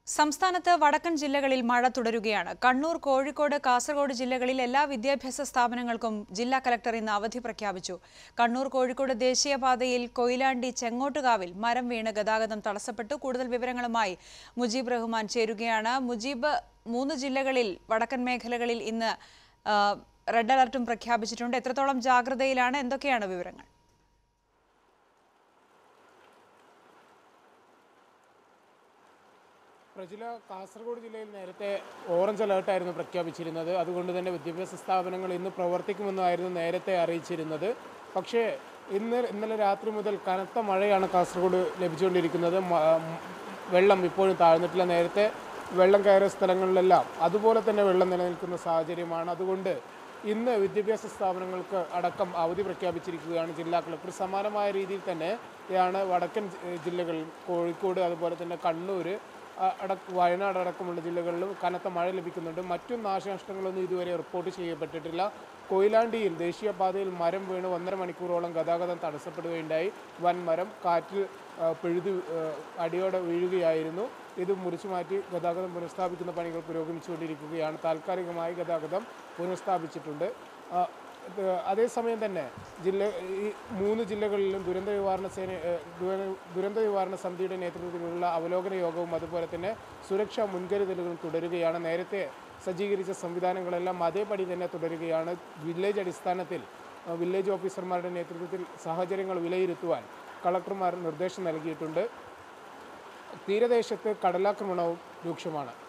സംസ്ഥാനത്ത് വടക്കൻ ജില്ലകളിൽ മഴ തുടരുകയാണ് കണ്ണൂർ കോഴിക്കോട് കാസർഗോഡ് ജില്ലകളിൽ എല്ലാ വിദ്യാഭ്യാസ സ്ഥാപനങ്ങൾക്കും ജില്ലാ കലക്ടർ ഇന്ന് അവധി പ്രഖ്യാപിച്ചു കണ്ണൂർ കോഴിക്കോട് ദേശീയപാതയിൽ കൊയിലാണ്ടി ചെങ്ങോട്ടുകാവിൽ മരം വീണ് ഗതാഗതം തടസ്സപ്പെട്ടു കൂടുതൽ വിവരങ്ങളുമായി മുജീബ് റഹ്മാൻ ചേരുകയാണ് മുജീബ് മൂന്ന് ജില്ലകളിൽ വടക്കൻ മേഖലകളിൽ ഇന്ന് ആ, റെഡ് അലർട്ടും പ്രഖ്യാപിച്ചിട്ടുണ്ട് എത്രത്തോളം ജാഗ്രതയിലാണ് എന്തൊക്കെയാണ് വിവരങ്ങൾ പ്രജില കാസർഗോഡ് ജില്ലയിൽ നേരത്തെ ഓറഞ്ച് അലേർട്ടായിരുന്നു പ്രഖ്യാപിച്ചിരുന്നത് അതുകൊണ്ട് തന്നെ വിദ്യാഭ്യാസ സ്ഥാപനങ്ങൾ ഇന്ന് പ്രവർത്തിക്കുമെന്നായിരുന്നു നേരത്തെ അറിയിച്ചിരുന്നത് പക്ഷേ ഇന്ന് ഇന്നലെ രാത്രി മുതൽ കനത്ത മഴയാണ് കാസർഗോഡ് ലഭിച്ചുകൊണ്ടിരിക്കുന്നത് മ- വെള്ളം ഇപ്പോഴും താഴ്ന്നിട്ടില്ല നേരത്തെ വെള്ളം കയറിയ സ്ഥലങ്ങളിലെല്ലാം അതുപോലെ തന്നെ വെള്ളം നിലനിൽക്കുന്ന സാഹചര്യമാണ് അതുകൊണ്ട് ഇന്ന് വിദ്യാഭ്യാസ സ്ഥാപനങ്ങൾക്ക് അടക്കം അവധി പ്രഖ്യാപിച്ചിരിക്കുകയാണ് ജില്ലാ കളക്ടർ സമാനമായ രീതിയിൽ തന്നെയാണ് വടക്കൻ ജി- ജില്ലകളിൽ കോഴിക്കോട് അതുപോലെ തന്നെ കണ്ണൂർ അ- അടക്ക വയനാട് അടക്കമുള്ള ജില്ലകളിലും കനത്ത മഴ ലഭിക്കുന്നുണ്ട് മറ്റു നാശനഷ്ടങ്ങളൊന്നും ഇതുവരെ റിപ്പോർട്ട് ചെയ്യപ്പെട്ടിട്ടില്ല കൊയിലാണ്ടിയിൽ ദേശീയപാതയിൽ മരം വീണ് ഒന്നര മണിക്കൂറോളം ഗതാഗതം തടസ്സപ്പെടുകയുണ്ടായി വൻ മരം കാറ്റിൽ ആ, പിഴുതു ആ, അടിയോടെ വീഴുകയായിരുന്നു ഇത് മുറിച്ചു മാറ്റി ഗതാഗതം പുനഃസ്ഥാപിക്കുന്ന പണികൾ പുരോഗമിച്ചുകൊണ്ടിരിക്കുകയാണ് താൽക്കാലികമായി ഗതാഗതം പുനഃസ്ഥാപിച്ചിട്ടുണ്ട് ആ, ഇത് അതേസമയം തന്നെ ജില്ല ഈ മൂന്ന് ജില്ലകളിലും ദുരന്ത നിവാരണ സേന ഏഹ്, ദുര- ദുരന്ത നിവാരണ സമിതിയുടെ നേതൃത്വത്തിലുള്ള അവലോകന യോഗവും അതുപോലെ തന്നെ സുരക്ഷാ മുൻകരുതലുകളും തുടരുകയാണ് നേരത്തെ സജ്ജീകരിച്ച സംവിധാനങ്ങളെല്ലാം അതേപടി തന്നെ തുടരുകയാണ് വില്ലേജ് അടിസ്ഥാനത്തിൽ ആ, വില്ലേജ് ഓഫീസർമാരുടെ നേതൃത്വത്തിൽ സാഹചര്യങ്ങൾ വിലയിരുത്തുവാൻ കളക്ടർമാർ നിർദ്ദേശം നൽകിയിട്ടുണ്ട് തീരദേശത്ത് കടലാക്രമണവും രൂക്ഷമാണ്